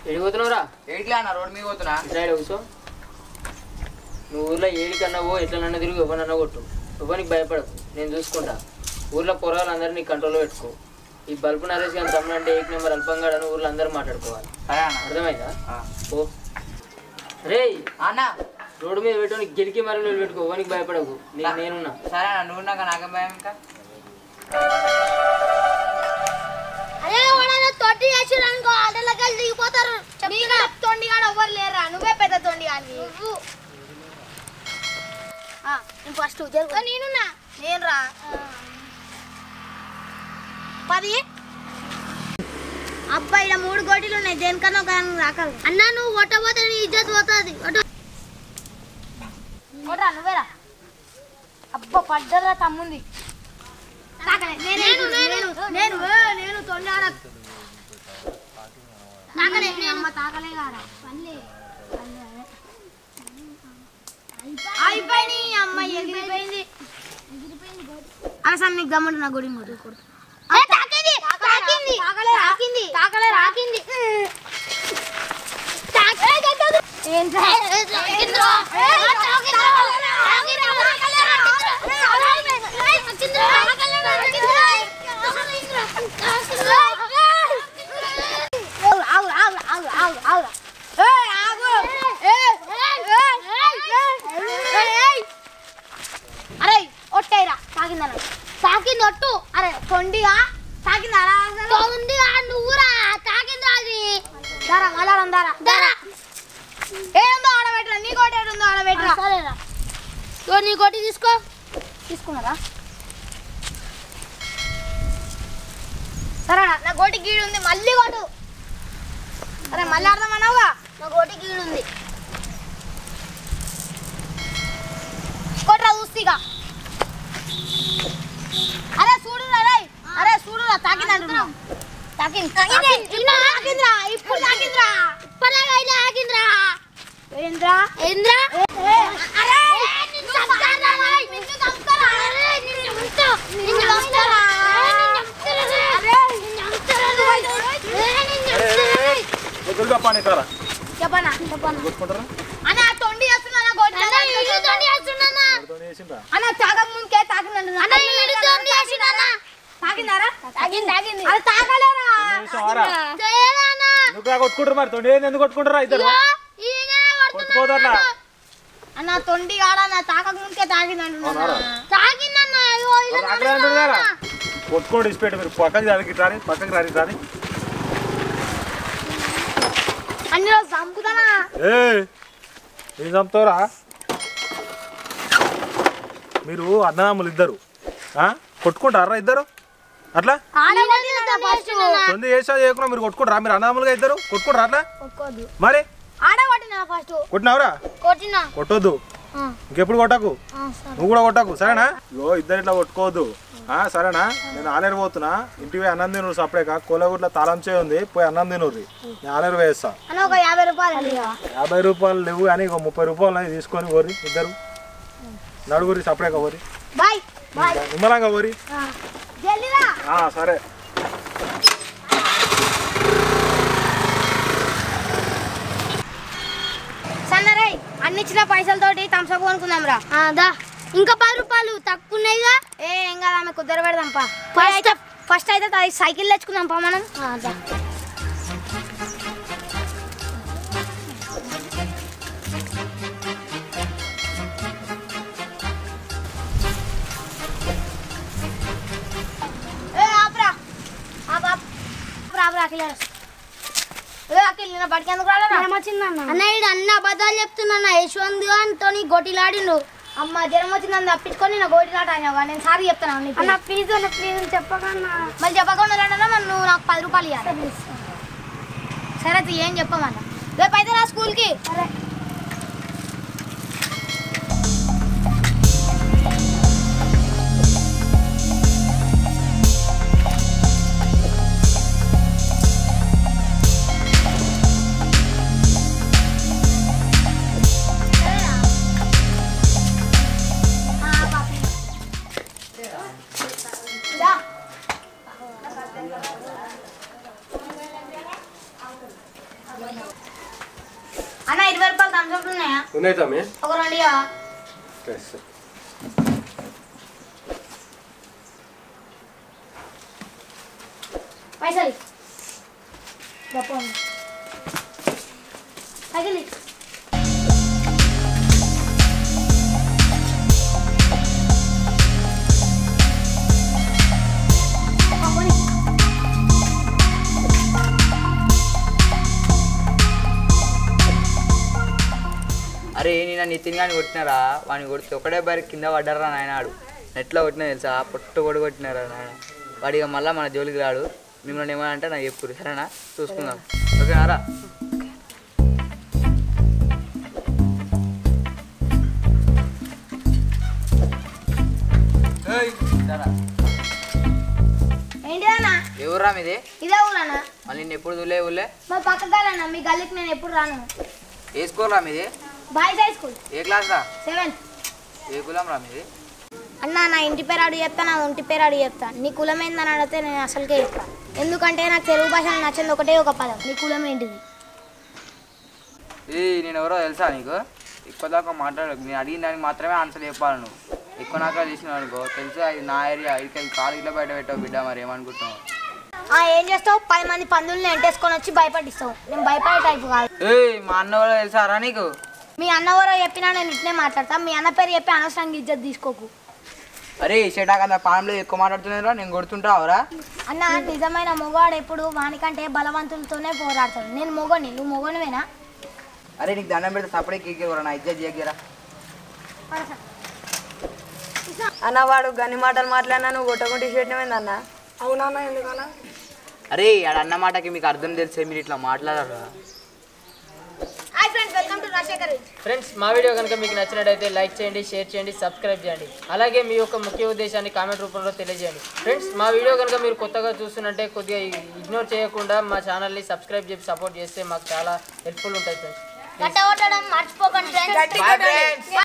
వెళ్ళిపోతున్నావురా ఏడికి అన్న రోడ్ మీద పోతున్నా ఇట్లా కూర్చో నువ్వు ఊర్లో ఏడికన్నా పో ఎట్లనన్నా తిరిగి ఎవరన్నా కొట్టు ఎవరికి భయపడకు నేను చూసుకుంటా ఊర్లో పొరగాలందరూ నీ కంట్రోల్లో పెట్టుకో ఈ బల్బు నరేష్ గారి తమ్ముడు అంటే ఏక్ నెంబర్ అల్పంగాడని ఊర్లో అందరూ మాట్లాడుకోవాలి సరే అన్న అర్థమైందా ఆ. ఓ రే అన్న రోడ్డు మీద పెట్టుకొని గెలికి మరి నువ్వు పెట్టుకో ఎవరికి భయపడకు నీకు నేనున్నా సరే అన్న నువ్వు నాక నాకేం భయం ఇంకా అదే వాడన తొట్టి చేసిరు అనుకో ఆటలకి వెళ్ళి దిగిపోతారు మీకు తొండిగాడు ఎవ్వరు లేరా నువ్వే పెద్ద తొండిగాని నేను ఫస్ట్ నేనున్నా నేను రా పది అబ్బా ఇక్కడ మూడు కోటీలు ఉన్నాయి దేనికన్నా ఒక రాకాలి అన్న నువ్వు కొట్టబోతే నీ ఇజ్జత్ పోతుంది కొట్టరా నువ్వేరా అబ్బా పడ్డరా తమ్ముంది నేను నేను నేను ఏ, నేను తొండాడ తాకలే అమ్మ తాకలే కారా అయిపోయింది అమ్మ ఎగిరిపోయింది అసలు నీకు గమ్ముంటు నా గుడి ముడి తాకింది తాకింది తాకలే రాకింది తాకలే రాకింది అరే ఒట్టేరా తాకిందన తాకింది ఒట్టు అరే కొండిగా తాకిందా తొందిగా నువ్వురా తాకింది అది దారా అలారం దారా దారా ఏడుందో ఆడబెట్టరా నీ కోటి ఏడుందో ఆడబెట్టరా సరేరా ఇగో నీ కోటి తీసుకో తీసుకున్నారా సరేనా నా గోటి గీడు ఉంది మళ్ళీ కొట్టు అరే మళ్ళీ అర్థమన్నావుగా నా గోటి గీడు ఉంది కొట్రా చూస్తిగా అరే చూడురా రే అరే చూడురా తాకింది అంటున్నా తాకింది తాకిందిరా ఇప్పుడు తాకిందిరా ఇప్పటిలాగా ఇలా తాకిందిరా ఏంద్రా ఏంద్రా అరే నిన్ను చంపుతారా రేయ్, నిన్ను చంపుతారా అరే నిన్ను చంపుతా నిన్ను చంపుతారా అరే నిన్ను చంపుతారా రేయ్, నిన్ను చంపుతారా రేయ్. వదులుగా పాని సారా చెప్పనా చెప్పనా కొట్టుకుంటారా అన్న తొండి చేస్తున్నా గొడ్డ తొండి చేస్తున్నా ఎవరితోని చేసిండ్రా అన్న తాగక ముందుకే తాకిందంట అన్న వీడి తొండి చేసినా తాకిందారా తాగింది తాగింది అది తాగలేరా చేసావారా చేయలేనా ఎందుకు కొట్టుకుంటారు మరి తొండి ఏంది ఎందుకు కొట్టుకుంటారా ఇద్దరు కొట్టుకోదట్లా అన్న తొండి కాడ నా తాకక ముందుకే తాగిందంటున్నా అవునారా? తాగిందన్న అయ్యో ఇలా రాకలే అంటున్నారా కొట్టుకోండి ఇచ్చిపెట్టి మీరు పక్కకి రానికి రాని పక్కకి రాని రాని అన్ని రోజు చంపుతానా ఏ ఏం చంపుతావురా మీరు అన్నదమ్ములు ఇద్దరు ఆ? కొట్టుకుంటారా ఇద్దరు అట్లా ఆడగొట్టిన ఫస్ట్ తొంది చేసా చేయకుండా మీరు కొట్టుకుంటారా మీరు అన్నదమ్ములుగా ఇద్దరు కొట్టుకుంటారా అట్లా ఒక్కోదు మరి ఆడగొట్టిన ఫస్ట్ కొట్టినావురా కొట్టినా కొట్టొద్దు ఆ, ఇంకెప్పుడు కొట్టకు ఆ, సరే నువ్వు కూడా కొట్టకు సరేనా ఇగో ఇద్దరు ఇట్లా కొట్టుకోవద్దు ఆ, సరేనా నేను ఆలేరు పోతున్నా ఇంటికి పోయి అన్నం తిను సపరేక కోలగుట్ల తాళం చేయి ఉంది పోయి అన్నం తినుర్రి నేను ఆలేరు వేస్తా అన్న ఒక యాభై రూపాయలు అడిగా యాభై రూపాయలు లేవు కానీ ఇక ముప్పై రూపాయలు అనేది తీసుకొని ఓరి ఇద్దరు నడుగురి సపరేక ఓరి బాయ్ బాయ్ నిమ్మలంగా ఓరి జల్దిరా ఆ, సరే సన్నరై అన్ని ఇచ్చిన పైసలతోటి థమ్స్అప్ కొనుక్కుందాం రా దా ఇంకా పది రూపాయలు తక్కువ ఉన్నాయిగా ఏ ఏం కాదు ఆమె కుదర పెడదాంపా ఫస్ట్ ఫస్ట్ అయితే తా- సైకిల్ తెచ్చుకుందాంపా మనం దా ఏ ఆపరా ఆప్ ఆప్ ఆపరా ఆపరా అఖిల్ ఏ అఖిల్ నిన్న బడికి ఎందుకు రాలేదా అన్న ఈడు అన్న అబద్ధాలు చెప్తున్నా యశ్వంత్ గారితో గోటిలాడిండు అమ్మ జ్వరం వచ్చిందని తప్పించుకొని నా గోటిలాట అన్నావు నేను సారీ చెప్తాను అన్న ప్లీజ్ అన్న ప్లీజ్ చెప్పకన్నా మళ్ళీ చెప్పకుండా రాడన్నా మరి నువ్వు నాకు పది రూపాయలు ఇవ్వాలి సరే అయితే ఏం చెప్పమన్న రేపు అయితే రా స్కూల్కి సరే దా ఉన్నాయి తమ్మి ఒక రెండు ఇయ్యవా? ప్లస్ పైసలు గొప్ప పైసలు అరే నేను నితిన్ గాని కొట్టినారా వాడిని కొడితే ఒకటే బారి కింద పడ్డారా నాయన ఆడు నెట్లో కొట్టినా తెలుసా పొట్టు కొడు కొట్టినారా నాయన వాడు ఇక మళ్ళీ మన జోలికి రాడు మిమ్మల్ని ఏమైనా అంటే నాకు చెప్పురు సరేనా చూసుకుందాం ఓకేనారా ఏయ్, సరా. ఏంటిదన్నా ఎవర్రా మీది ఇదే ఊరన్నా మళ్ళీ నేను ఎప్పుడు చూలే ఊళ్ళే మా పక్క కాదన్నా మీ గల్లీకి నేను ఎప్పుడు రాను ఏ స్కూల్ రా మీది బాయ్స్ హై స్కూల్ ఏ క్లాస్ రా సెవెంత్ ఏ కులం రా మీది అన్న నా ఇంటి పేరు అడుగు చెప్తా నా ఒంటి పేరు అడుగు చెప్తా నీ కులం ఏందని అడిగితే నేను అసలుకే చెప్తా ఎందుకంటే నాకు తెలుగు భాషలో నచ్చింది ఒకటే ఒక పదం నీ కులం ఏంటిది ఏ నేను ఎవరో తెలుసా నీకు ఎక్కువ దాకా మాట్లాడు నేను అడిగిన దానికి మాత్రమే ఆన్సర్ చెప్పాలి నువ్వు ఎక్కువ నాకు చేసినావు అనుకో తెలుసు అది నా ఏరియా ఇక్కడికి కాలు ఇట్లా బయట పెట్టావు బిడ్డ మరి ఏమనుకుంటున్నావు ఆ ఏం చేస్తావు పది మంది పందుల్ని ఎంటేసుకొని వచ్చి భయపడిస్తావు నేను భయపడే టైపు కాదు ఏయ్ మా అన్న ఎవరో తెలుసా రా నీకు మీ అన్న ఎవరో చెప్పినా నేను ఇట్నే మాట్లాడతా మీ అన్న పేరు చెప్పి అనవసరంగా ఇజ్జత్ తీసుకోకు అరే షటాక్ అంత పానంలో ఎక్కువ మాట్లాడుతున్నారా నేను కొడుతుంటావురా అన్న నిజమైన మొగాడు ఎప్పుడు వానికంటే బలవంతులతోనే పోరాడతాడు నేను మొగని నువ్వు మొగనివేనా అరే నీకు దండం పెడితే సపడే కేక్ నా ఇజ్జత్ చేయగరా అన్న వాడు గన్ని మాటలు మాట్లాడినా నువ్వు కొట్టకుండా టీషర్ట్ అన్న అవునా ఎందుకన్నా అరే ఆడ అన్న మాటకి మీకు అర్థం తెలిసే మీరు ఇట్లా మాట్లాడరా hi friends welcome to Rajasekhar friends మా వీడియో కనుక మీకు నచ్చినట్టయితే లైక్ చేయండి షేర్ చేయండి సబ్స్క్రైబ్ చేయండి అలాగే మీ యొక్క ముఖ్య ఉద్దేశాన్ని కామెంట్ రూపంలో తెలియజేయండి ఫ్రెండ్స్ మా వీడియో కనుక మీరు కొత్తగా చూస్తున్నట్టే కొద్దిగా ఇగ్నోర్ చేయకుండా మా ఛానల్ని సబ్స్క్రైబ్ చేసి సపోర్ట్ చేస్తే మాకు చాలా హెల్ప్ఫుల్ ఉంటుంది ఫ్రెండ్స్ గట్ట కొట్టడం మర్చిపోకండి ఫ్రెండ్స్ Bye, friends.